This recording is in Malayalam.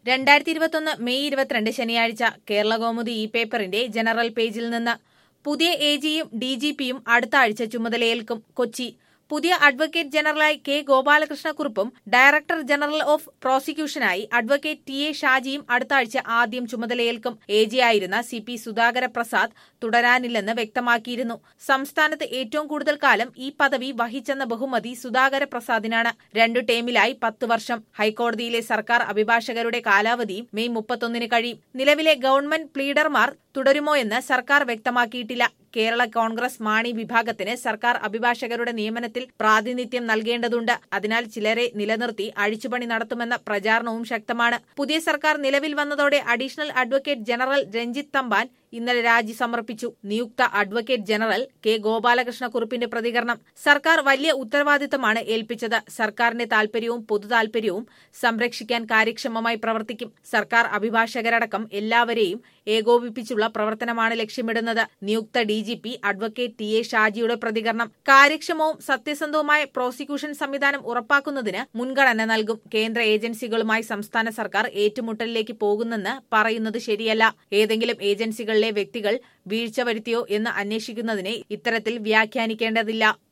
രണ്ടായിരത്തി ഇരുപത്തൊന്ന് മെയ് ഇരുപത്തിരണ്ട് ശനിയാഴ്ച കേരള കൗമുദി ഇ പേപ്പറിന്റെ ജനറൽ പേജിൽ നിന്ന് പുതിയ എ ജിയും ഡി ജി പിയും അടുത്ത ആഴ്ച ചുമതലയേൽക്കും കൊച്ചി പുതിയ അഡ്വക്കേറ്റ് ജനറലായി കെ ഗോപാലകൃഷ്ണക്കുറുപ്പും ഡയറക്ടർ ജനറൽ ഓഫ് പ്രോസിക്യൂഷനായി അഡ്വക്കേറ്റ് ടി എ ഷാജിയും അടുത്ത ആഴ്ച ആദ്യം ചുമതലയേൽക്കും എ ജി ആയിരുന്ന സി പി സുധാകര പ്രസാദ് തുടരാനില്ലെന്ന് വ്യക്തമാക്കിയിരുന്നു സംസ്ഥാനത്ത് ഏറ്റവും കൂടുതൽ കാലം ഈ പദവി വഹിച്ചെന്ന ബഹുമതി സുധാകര പ്രസാദിനാണ് രണ്ടു ടേമിലായി പത്ത് വർഷം ഹൈക്കോടതിയിലെ സർക്കാർ അഭിഭാഷകരുടെ കാലാവധിയും മെയ് മുപ്പത്തൊന്നിന് കഴിയും നിലവിലെ ഗവൺമെന്റ് പ്ലീഡർമാർ തുടരുമോ എന്ന് സർക്കാർ വ്യക്തമാക്കിയിട്ടില്ല കേരള കോൺഗ്രസ് മാണി വിഭാഗത്തിന് സർക്കാർ അഭിഭാഷകരുടെ നിയമനത്തിൽ പ്രാതിനിധ്യം നൽകേണ്ടതുണ്ട് അതിനാൽ ചിലരെ നിലനിർത്തി അഴിച്ചുപണി നടത്തുമെന്ന പ്രചാരണവും ശക്തമാണ് പുതിയ സർക്കാർ നിലവിൽ വന്നതോടെ additional advocate general Ranjith Thampan ഇന്നലെ രാജി സമർപ്പിച്ചു നിയുക്ത അഡ്വക്കേറ്റ് ജനറൽ കെ ഗോപാലകൃഷ്ണക്കുറുപ്പിന്റെ പ്രതികരണം സർക്കാർ വലിയ ഉത്തരവാദിത്തമാണ് ഏൽപ്പിച്ചത് സർക്കാരിന്റെ താൽപര്യവും പൊതു താൽപര്യവും സംരക്ഷിക്കാൻ കാര്യക്ഷമമായി പ്രവർത്തിക്കും സർക്കാർ അഭിഭാഷകരടക്കം എല്ലാവരെയും ഏകോപിപ്പിച്ചുള്ള പ്രവർത്തനമാണ് ലക്ഷ്യമിടുന്നത് നിയുക്ത ഡിജിപി അഡ്വക്കേറ്റ് ടി എ ഷാജിയുടെ പ്രതികരണം കാര്യക്ഷമവും സത്യസന്ധവുമായ പ്രോസിക്യൂഷൻ സംവിധാനം ഉറപ്പാക്കുന്നതിന് മുൻഗണന നൽകും കേന്ദ്ര ഏജൻസികളുമായി സംസ്ഥാന സർക്കാർ ഏറ്റുമുട്ടലിലേക്ക് പോകുന്നെന്ന് പറയുന്നത് ശരിയല്ല ഏതെങ്കിലും ഏജൻസികളിലെ വ്യക്തികൾ വീഴ്ച വരുത്തിയോ എന്ന് അന്വേഷിക്കുന്നതിനെ ഇത്തരത്തിൽ വ്യാഖ്യാനിക്കേണ്ടതില്ല